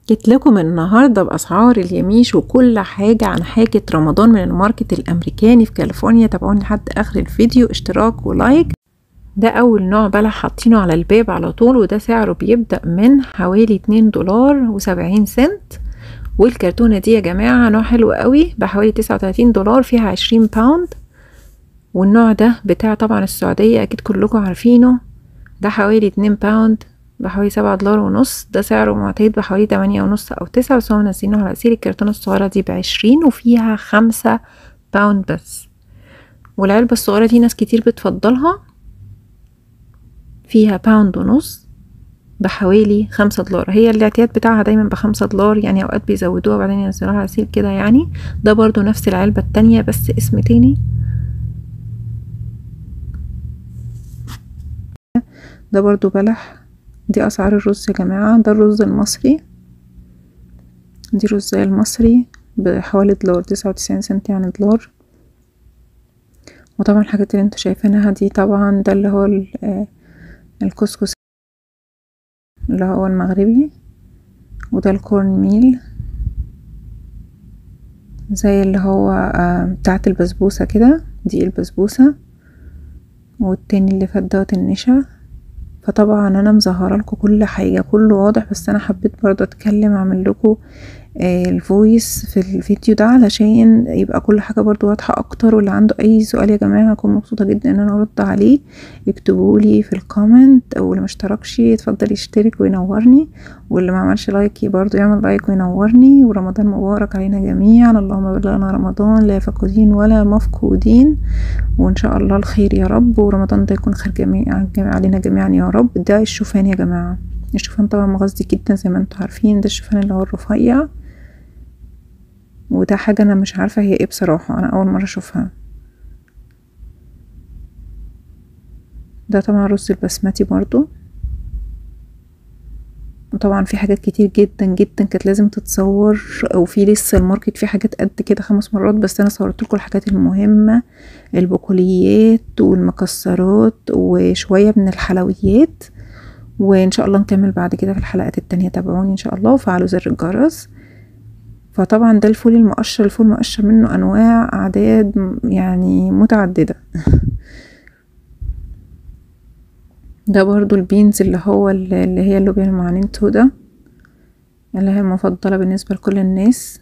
جيت لكم النهارده باسعار اليميش وكل حاجه عن حاجه رمضان من الماركت الامريكاني في كاليفورنيا تابعوني لحد اخر الفيديو اشتراك ولايك ده اول نوع بلح حاطينه على الباب على طول وده سعره بيبدا من حوالي 2 دولار وسبعين سنت والكرتونة دي يا جماعة نوع حلو قوي بحوالي 39 دولار فيها 20 باوند والنوع ده بتاع طبعا السعودية اكيد كلكم عارفينه ده حوالي 2 باوند بحوالي سبعة دولار ونص ده سعره معتاد بحوالي تمانية ونص أو تسعة بس هو منزلينه على أسير الكرتونة الصغيرة دي بعشرين وفيها خمسة باوند بس والعلبة الصغيرة دي ناس كتير بتفضلها فيها باوند ونص بحوالي خمسة دولار هي الاعتياد بتاعها دايما بخمسة دولار يعني أوقات بيزودوها وبعدين ينزلوها على أسير كده يعني ده برضو نفس العلبة التانية بس اسم تاني ده برضو بلح دي اسعار الرز يا جماعة ده الرز المصري دي رزاية المصري بحوالي دولار تسعة وتسعين سنت يعني دولار وطبعا الحاجات اللي انتوا شايفينها دي طبعا ده اللي هو الكسكس اللي هو المغربي وده الكورن ميل زي اللي هو بتاعت البسبوسة كده دي البسبوسة والتاني اللي فات دوت النشا فطبعا انا مظهره لكم كل حاجه كله واضح بس انا حبيت برضه اتكلم اعمل لكم الفويس في الفيديو ده علشان يبقى كل حاجه برضو واضحه اكتر واللي عنده اي سؤال يا جماعه هكون مبسوطه جدا ان انا ارد عليه يكتبوا لي في الكومنت او اللي مشتركش يتفضل يشترك وينورني واللي ما عملش لايك برضو يعمل لايك وينورني ورمضان مبارك علينا جميعا اللهم بلغنا رمضان لا فقودين ولا مفقودين وان شاء الله الخير يا رب ورمضان ده يكون خير جميع علينا جميعا يا رب ده الشوفان يا جماعه الشوفان طبعا مغذي جدا زي ما انتوا عارفين ده الشوفان اللي هو الرفيع وده حاجة أنا مش عارفة هي ايه بصراحة أنا أول مرة أشوفها ده طبعا رز البسمتي برضو وطبعا في حاجات كتير جدا جدا كانت لازم تتصور وفي لسه الماركت فيه حاجات قد كده خمس مرات بس انا صورت لكم الحاجات المهمه البقوليات والمكسرات وشويه من الحلويات وان شاء الله نكمل بعد كده في الحلقات التانية تابعوني ان شاء الله وفعلوا زر الجرس فطبعا ده الفول المقشر الفول المقشر منه انواع اعداد يعني متعدده ده برضو البينز اللي هو اللي هي اللوبيا المعانين تودا اللي هي المفضله بالنسبه لكل الناس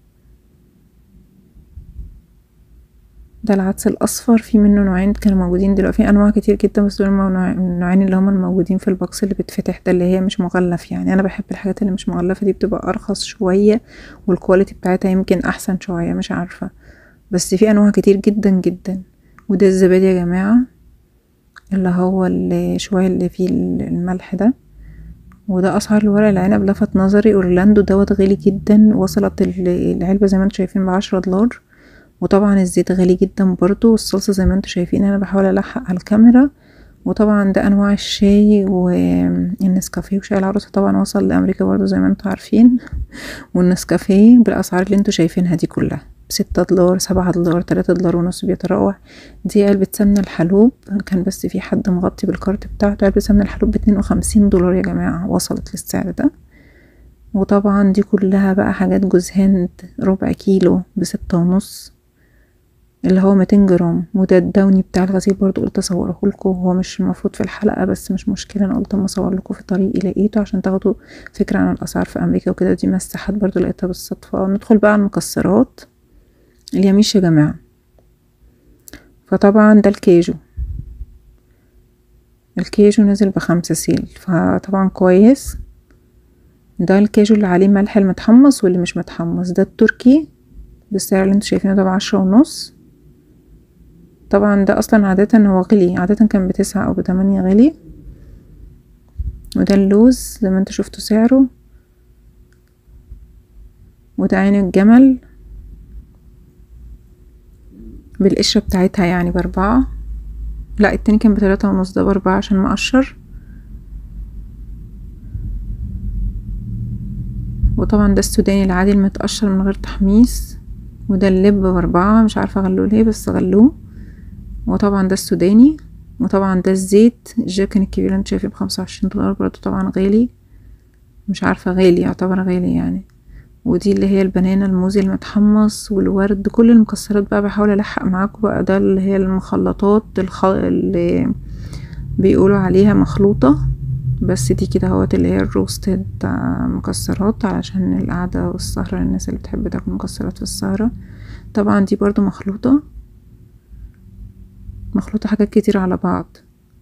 ده العدس الاصفر في منه نوعين كانوا موجودين دلوقتي في انواع كتير جدا بس دول النوعين اللي هما الموجودين في البوكس اللي بتفتح ده اللي هي مش مغلف يعني انا بحب الحاجات اللي مش مغلفه دي بتبقى ارخص شويه والكواليتي بتاعتها يمكن احسن شويه مش عارفه بس في انواع كتير جدا جدا وده الزبادي يا جماعه اللي هو اللي شويه اللي فيه الملح ده وده اسعار الورق العنب لفت نظري اورلاندو دوت غالي جدا وصلت العلبه زي ما انتم شايفين بعشرة دولار وطبعا الزيت غالي جدا برضو والصلصة زي ما انتم شايفين انا بحاول الحق على الكاميرا وطبعا ده انواع الشاي والنسكافيه وشاي العروسة طبعا وصل لامريكا برضو زي ما انتم عارفين والنسكافيه بالاسعار اللي انتم شايفينها دي كلها ستة دولار سبعة دولار تلاتة دولار ونص بيتراوح دي علبة سمنة الحلوب كان بس في حد مغطي بالكارت بتاعته علبة سمنة الحلوب باتنين وخمسين دولار يا جماعة وصلت للسعر ده وطبعا دي كلها بقى حاجات جوز هند ربع كيلو بستة ونص اللي هو 200 جرام وده الدوني بتاع الغسيل برضو قلت اصوره لكم هو مش المفروض في الحلقه بس مش مشكله انا قلت اما اصور لكم في طريقي لقيته عشان تاخدوا فكره عن الاسعار في امريكا وكده دي مساحات برضو لقيتها بالصدفه ندخل بقى على المكسرات اليميش يا جماعه فطبعا ده الكيجو الكيجو نزل بخمسة سيل فطبعا كويس ده الكيجو اللي عليه ملح المتحمص واللي مش متحمص ده التركي بالسعر اللي انتوا شايفينه ده بعشرة ونص طبعا ده اصلا عادة هو غلي عادة كان بتسعة او بتمانية غلي وده اللوز زي ما انتوا شفتوا سعره وده عين الجمل بالقشرة بتاعتها يعني باربعة لا التاني كان بتلاتة ونص ده باربعة عشان مقشر وطبعا ده السوداني العادي المتقشر من غير تحميص وده اللب باربعة مش عارفة غلوه ليه بس غلوه وطبعا ده السوداني وطبعا ده الزيت الجيركن الكبير اللي انتوا شايفين بخمسة وعشرين دولار برضو طبعا غالي مش عارفة غالي يعتبر غالي يعني ودي اللي هي البنانة الموز المتحمص والورد كل المكسرات بقى بحاول الحق معاكم بقى ده اللي هي المخلطات الخ... اللي بيقولوا عليها مخلوطة بس دي كده اهوت اللي هي الروستد مكسرات علشان القعدة والسهرة للناس اللي بتحب تاكل مكسرات في السهرة طبعا دي برضو مخلوطة مخلوطة حاجات كتير على بعض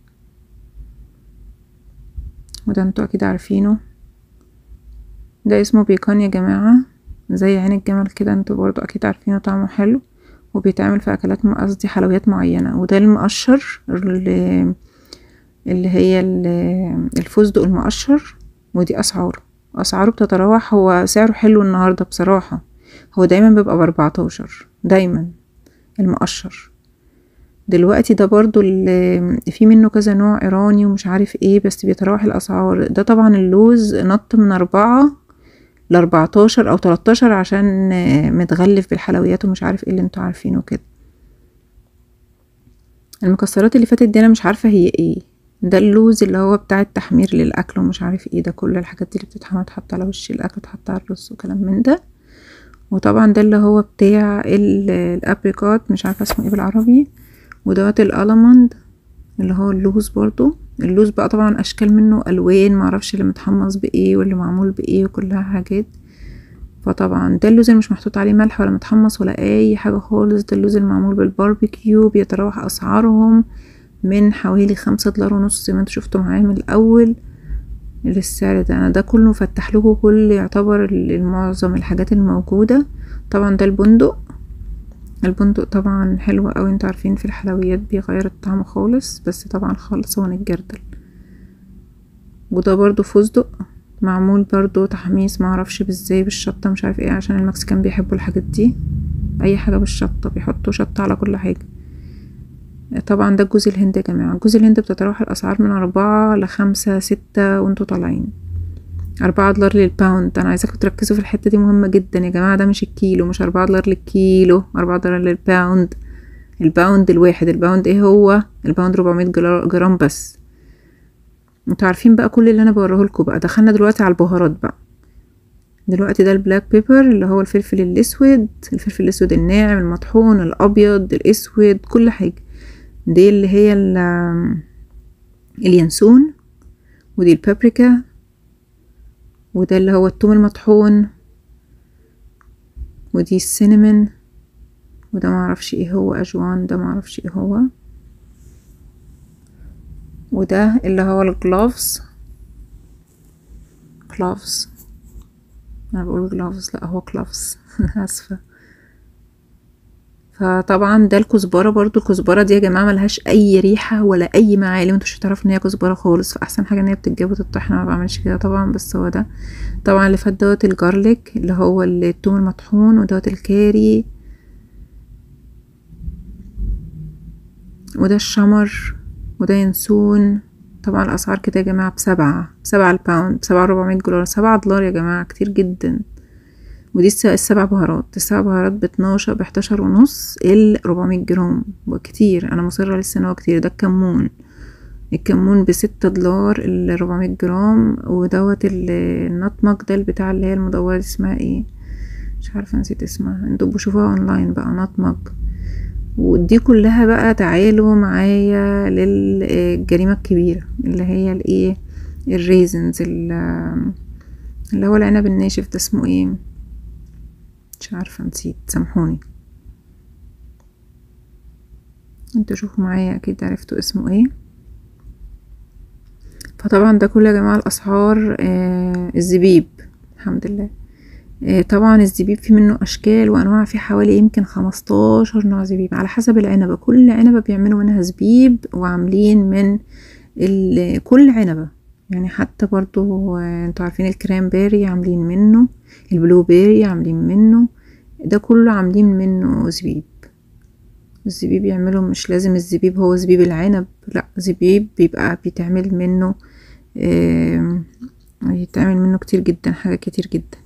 وده انتوا اكيد عارفينه ده اسمه بيكان يا جماعة زي عين الجمل كده انتوا برضو اكيد عارفينه طعمه حلو وبيتعمل في اكلات قصدي حلويات معينة وده المقشر اللي, اللي هي الفستق المقشر ودي اسعاره اسعاره بتتراوح هو سعره حلو النهاردة بصراحة هو دايما بيبقى باربعتاشر دايما المقشر دلوقتي ده برضو اللي في منه كذا نوع ايراني ومش عارف ايه بس بيتراوح الاسعار ده طبعا اللوز نط من اربعة لاربعتاشر او تلاتاشر عشان متغلف بالحلويات ومش عارف ايه اللي انتوا عارفينه كده المكسرات اللي فاتت دي انا مش عارفة هي ايه ده اللوز اللي هو بتاع التحمير للاكل ومش عارف ايه ده كل الحاجات دي اللي بتتحمر تحط على وش الاكل تحط على الرز وكلام من ده وطبعا ده اللي هو بتاع الابريكوت مش عارفه اسمه ايه بالعربي ودوت الالموند اللي هو اللوز برضو اللوز بقى طبعا اشكال منه الوان معرفش اللي متحمص بايه واللي معمول بايه وكلها حاجات فطبعا ده اللوز اللي مش محطوط عليه ملح ولا متحمص ولا اي حاجه خالص ده اللوز المعمول بالباربيكيو بيتراوح اسعارهم من حوالي خمسة دولار ونص زي ما انتوا شفتوا معايا من الاول للسعر ده انا ده كله مفتح لكم كل يعتبر المعظم الحاجات الموجودة طبعا ده البندق البندق طبعا حلو اوي انتوا عارفين في الحلويات بيغير الطعم خالص بس طبعا خالص هو الجردل وده برضو فستق معمول برضو تحميص معرفش بازاي بالشطة مش عارف ايه عشان المكسيكان بيحبوا الحاجات دي اي حاجة بالشطة بيحطوا شطة على كل حاجة طبعا ده جوز الهند يا جماعة جوز الهند بتتراوح الأسعار من أربعة لخمسة ستة وانتوا طالعين أربعة دولار للباوند أنا عايزاكم تركزوا في الحتة دي مهمة جدا يا جماعة ده مش الكيلو مش أربعة دولار للكيلو أربعة دولار للباوند الباوند الواحد الباوند ايه هو الباوند ربعمية جرام بس انتوا عارفين بقى كل اللي انا بوريهولكوا بقى دخلنا دلوقتي على البهارات بقى دلوقتي ده البلاك بيبر اللي هو الفلفل الاسود الفلفل الاسود الناعم المطحون الابيض الاسود كل حاجه دي اللي هي اليانسون ودي البابريكا وده اللي هو الثوم المطحون ودي السينمون وده معرفش ايه هو اجوان ده معرفش ايه هو وده اللي هو الجلوفز كلوفز انا بقول جلوفز لا هو كلوفز اسفه فطبعا ده الكزبره برضو الكزبره دي يا جماعه ملهاش اي ريحه ولا اي معالم انتوا مش هتعرفوا ان هي كزبره خالص فاحسن حاجه ان هي بتتجاب وتطحن ما بعملش كده طبعا بس هو ده طبعا اللي فات دوت الجارليك اللي هو الثوم المطحون ودوت الكاري وده الشمر وده ينسون طبعا الاسعار كده يا جماعه بسبعة بسبعة الباوند بسبعة ربعمية دولار سبعة دولار يا جماعه كتير جدا ودي السبع بهارات السبع بهارات باتناشر بحداشر ونص ال ربعمية جرام وكتير انا مصرة لسه ان هو كتير ده الكمون الكمون بستة دولار الربعمية جرام ودوت النطمق ده البتاع اللي هي المدورة دي اسمها ايه مش عارفة نسيت اسمها انتوا بشوفوها اونلاين بقى نطمق ودي كلها بقى تعالوا معايا للجريمة الكبيرة اللي هي الايه الريزنز اللي هو العنب الناشف ده اسمه ايه مش عارفة نسيت سامحوني انتوا شوفوا معايا اكيد عرفتوا اسمه ايه فطبعا ده كله يا جماعة الاسعار آه الزبيب الحمد لله آه طبعا الزبيب في منه اشكال وانواع في حوالي يمكن خمستاشر نوع زبيب على حسب العنبة كل عنبة بيعملوا منها زبيب وعاملين من كل عنبة يعني حتى برضو انتوا عارفين الكرام بيري عاملين منه البلو بيري عاملين منه ده كله عاملين منه زبيب الزبيب يعملوا مش لازم الزبيب هو زبيب العنب لا زبيب بيبقى بيتعمل منه بيتعمل منه كتير جدا حاجات كتير جدا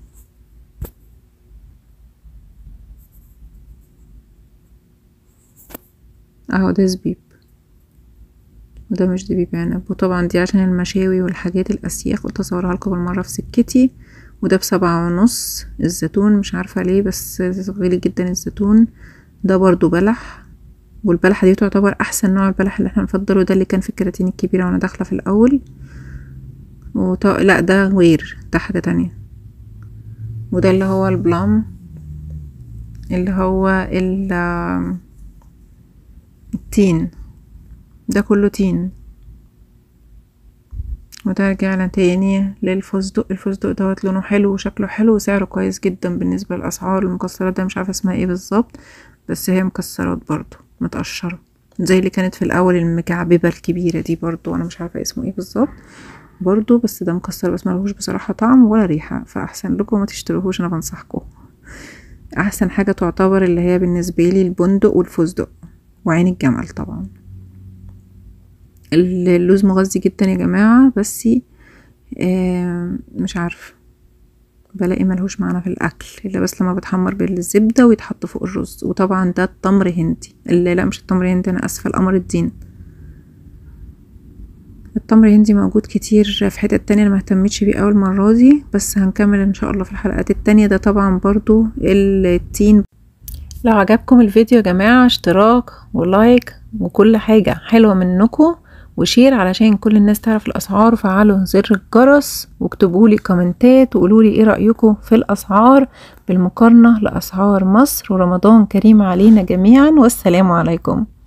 اهو ده زبيب وده مش دبيب عنب وطبعا دي عشان المشاوي والحاجات الاسياخ قلت اصورها لكم بالمره في سكتي وده بسبعة ونص الزيتون مش عارفه ليه بس غالي جدا الزيتون ده برضو بلح والبلحه دي تعتبر احسن نوع البلح اللي احنا نفضله ده اللي كان في الكراتين الكبيره وانا داخله في الاول وط... لا ده غير ده حاجه تانية وده اللي هو البلام اللي هو ال التين ده كله تين وده رجعنا تاني للفستق الفستق دوت لونه حلو وشكله حلو وسعره كويس جدا بالنسبة للأسعار المكسرات ده مش عارفة اسمها ايه بالظبط بس هي مكسرات برضو متقشرة زي اللي كانت في الأول المكعببة الكبيرة دي برضو أنا مش عارفة اسمه ايه بالظبط برضو بس ده مكسر بس ملهوش بصراحة طعم ولا ريحة فأحسن لكم ما تشتروهوش أنا بنصحكم أحسن حاجة تعتبر اللي هي بالنسبة لي البندق والفستق وعين الجمل طبعا اللوز مغذي جدا يا جماعة بس آه مش عارفة بلاقي ملهوش معنى في الأكل إلا بس لما بتحمر بالزبدة ويتحط فوق الرز وطبعا ده التمر هندي اللي لا مش التمر هندي أنا أسفة القمر الدين التمر هندي موجود كتير في حتت تانية انا مهتمتش بيه اول مرة دي بس هنكمل ان شاء الله في الحلقات التانية ده طبعا برضو التين لو عجبكم الفيديو يا جماعة اشتراك ولايك وكل حاجة حلوة منكم وشير علشان كل الناس تعرف الاسعار وفعلوا زر الجرس واكتبوا لي كومنتات وقولوا لي ايه رايكم في الاسعار بالمقارنه لاسعار مصر ورمضان كريم علينا جميعا والسلام عليكم